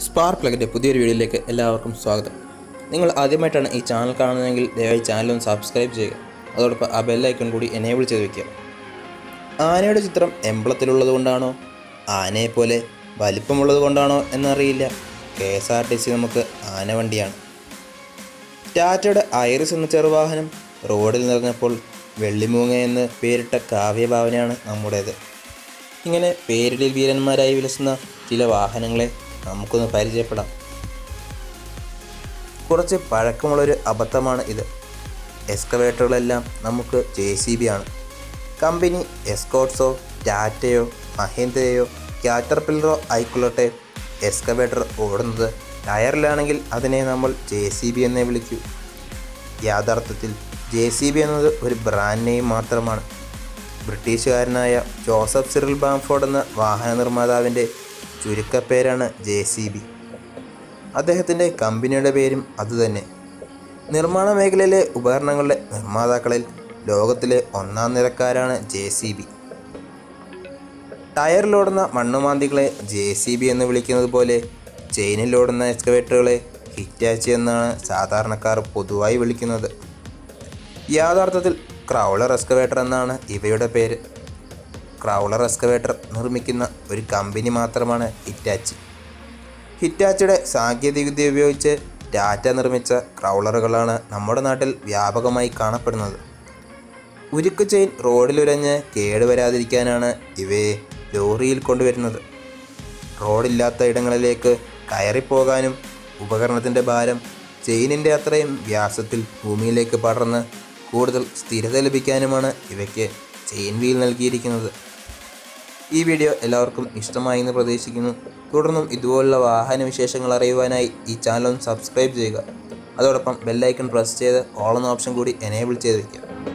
spark പ്ലഗിൻ്റെ പുതിയൊരു വീഡിയോയിലേക്ക് എല്ലാവർക്കും സ്വാഗതം നിങ്ങൾ ആദ്യമായിട്ടാണ് ഈ ചാനൽ കാണുന്നതെങ്കിൽ ദയവായി ചാനൽ ഒന്ന് സബ്സ്ക്രൈബ് ചെയ്യുക അതോടൊപ്പം ആ ബെല്ലൈക്കൺ കൂടി എനേബിൾ ചെയ്ത് വെക്കുക ആനയുടെ ചിത്രം എംബ്ലത്തിലുള്ളത് കൊണ്ടാണോ ആനയെപ്പോലെ വലിപ്പമുള്ളത് കൊണ്ടാണോ എന്നറിയില്ല K S R T C നമുക്ക് ആനവണ്ടിയാണ് ടാറ്റയുടെ ഐറിസ് എന്ന ചെറുവാഹനം റോഡിൽ നിറഞ്ഞപ്പോൾ വെള്ളിമൂങ്ങ എന്ന് പേരിട്ട കാവ്യഭാവനയാണ് നമ്മുടേത് ഇങ്ങനെ പേരിടിൽ വീരന്മാരായി വിലസുന്ന ചില വാഹനങ്ങളെ നമുക്കൊന്ന് പരിചയപ്പെടാം കുറച്ച് പഴക്കമുള്ളൊരു അബദ്ധമാണ് ഇത് എക്സ്കവേറ്ററുകളെല്ലാം നമുക്ക് ജെ സി ബി ആണ് കമ്പനി എസ്കോട്ട്സോ ടാറ്റയോ മഹീന്ദ്രയോ ക്യാറ്റർപില്ലറോ ആയിക്കൊള്ളട്ടെ എക്സ്കവേറ്റർ ഓടുന്നത് ടയറിലാണെങ്കിൽ അതിനെ നമ്മൾ ജെ സി ബി എന്നേ വിളിക്കൂ യാഥാർത്ഥ്യത്തിൽ ജെ സി ബി എന്നത് ഒരു ബ്രാൻഡ് നെയിം മാത്രമാണ് ബ്രിട്ടീഷുകാരനായ ജോസഫ് സിറിൽ ബാംഫോർഡ് എന്ന വാഹന നിർമ്മാതാവിൻ്റെ ചുരുക്കപ്പേരാണ് ജെ സി ബി അദ്ദേഹത്തിൻ്റെ കമ്പനിയുടെ പേരും അതുതന്നെ നിർമ്മാണ മേഖലയിലെ ഉപകരണങ്ങളുടെ നിർമ്മാതാക്കളിൽ ലോകത്തിലെ ഒന്നാം നിരക്കാരാണ് ജെ സി ബി ടയറിലോടുന്ന മണ്ണുമാന്തികളെ ജെ സി ബി എന്ന് വിളിക്കുന്നത് പോലെ ചെയിനിലോടുന്ന എക്സ്കവേറ്ററുകളെ ഹിറ്റാച്ചി എന്നാണ് സാധാരണക്കാർ പൊതുവായി വിളിക്കുന്നത് യാഥാർത്ഥത്തിൽ ക്രൗളർ എക്സ്കവേറ്റർ എന്നാണ് ഇവയുടെ പേര് ക്രൗളർ എക്സ്കവേറ്റർ നിർമ്മിക്കുന്ന ഒരു കമ്പനി മാത്രമാണ് ഹിറ്റാച്ചി ഹിറ്റാച്ചിയുടെ സാങ്കേതികവിദ്യ ഉപയോഗിച്ച് ടാറ്റ നിർമ്മിച്ച ക്രൗളറുകളാണ് നമ്മുടെ നാട്ടിൽ വ്യാപകമായി കാണപ്പെടുന്നത് ഉരുക്ക് ചെയിൻ റോഡിലുരഞ്ഞ് കേടുവരാതിരിക്കാനാണ് ഇവയെ ലോറിയിൽ കൊണ്ടുവരുന്നത് റോഡില്ലാത്ത ഇടങ്ങളിലേക്ക് കയറിപ്പോകാനും ഉപകരണത്തിൻ്റെ ഭാരം ചെയിനിൻ്റെ അത്രയും വ്യാസത്തിൽ ഭൂമിയിലേക്ക് പടർന്ന് കൂടുതൽ സ്ഥിരത ലഭിക്കാനുമാണ് ഇവയ്ക്ക് ചെയിൻ വീൽ നൽകിയിരിക്കുന്നത് ഈ വീഡിയോ എല്ലാവർക്കും ഇഷ്ടമായി എന്ന് പ്രതീക്ഷിക്കുന്നു തുടർന്നും ഇതുപോലുള്ള വാഹന വിശേഷങ്ങൾ അറിയുവാനായി ഈ ചാനൽ ഒന്ന് സബ്സ്ക്രൈബ് ചെയ്യുക അതോടൊപ്പം ബെല്ലൈക്കൺ പ്രസ് ചെയ്ത് ഓൾ എന്ന ഓപ്ഷൻ കൂടി എനേബിൾ ചെയ്ത് വയ്ക്കുക